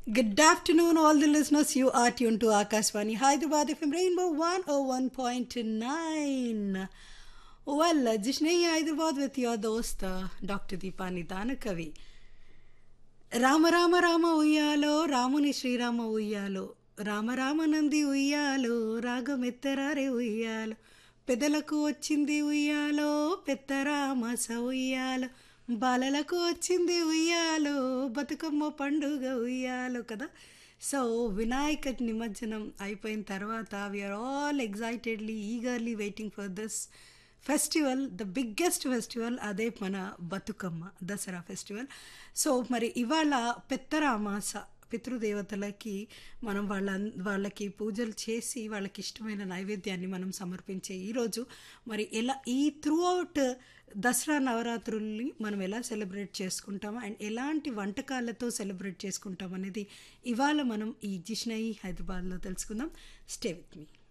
Good afternoon, all the listeners. You are tuned to Akashvani Hyderabad FM Rainbow 101.9. Well, Jishnayi Hyderabad with your dost, uh, Dr. Deepani Danakavi. Rama Rama Rama ఉయ్యాలో రాముని శ్రీరామ ఉయ్యాలో రామ రామ నంది ఉయ్యాలో రాగమెత్తరారే ఉయ్యాలో పెదలకు వచ్చింది ఉయ్యాలో పెద్దరామస ఉయ్యాలో బాలలకు వచ్చింది ఉయ్యాలో బతుకమ్మ పండుగ ఉయ్యాలో కదా సో వినాయక నిమజ్జనం అయిపోయిన తర్వాత we're all excitedly eagerly waiting for this festival the biggest festival అదే మన బతుకమ్మ దసరా ఫెస్టివల్ సో మరి ఇవాళ పెత్తరామాస పితృదేవతలకి మనం వాళ్ళ వాళ్ళకి పూజలు చేసి వాళ్ళకి ఇష్టమైన నైవేద్యాన్ని మనం సమర్పించే ఈరోజు మరి ఎలా ఈ త్రూ అవుట్ దసరా నవరాత్రుల్ని మనం ఎలా సెలబ్రేట్ చేసుకుంటాం అండ్ ఎలాంటి వంటకాలతో సెలబ్రేట్ చేసుకుంటాం అనేది ఇవాళ మనం ఈ జిష్నయి హైదరాబాద్లో తెలుసుకుందాం స్టే విత్ మీ